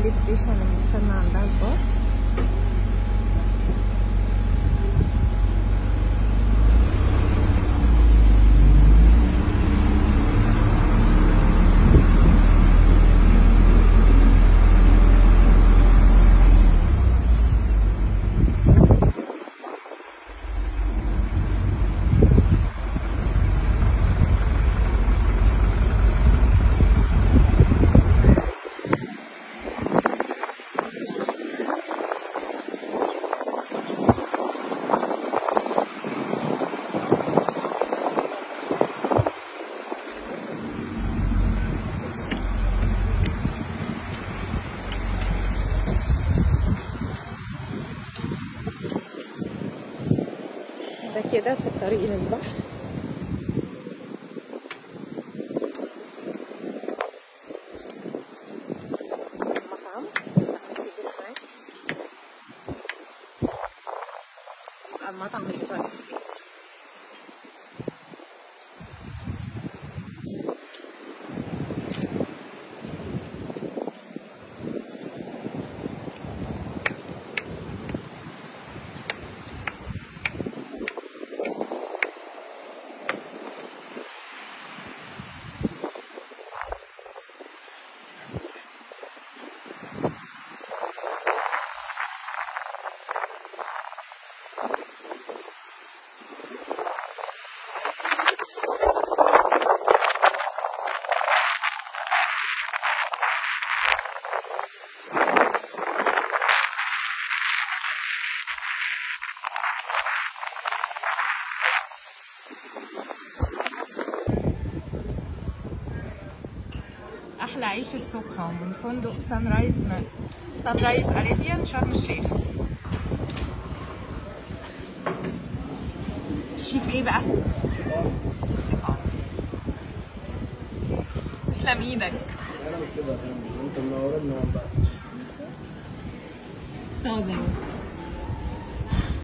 دي ستيشن اللي بنستنى عندها الباص ده كده في الطريق للبحر مطعم عشان تيجي سناكس يبقى المطعم الإيطالي احلى عيش الصبح من فندق سان رايز سان رايز اريبيان شرم الشيخ الشيف ايه بقى تسلم ايدك انت منورنا بقى طازه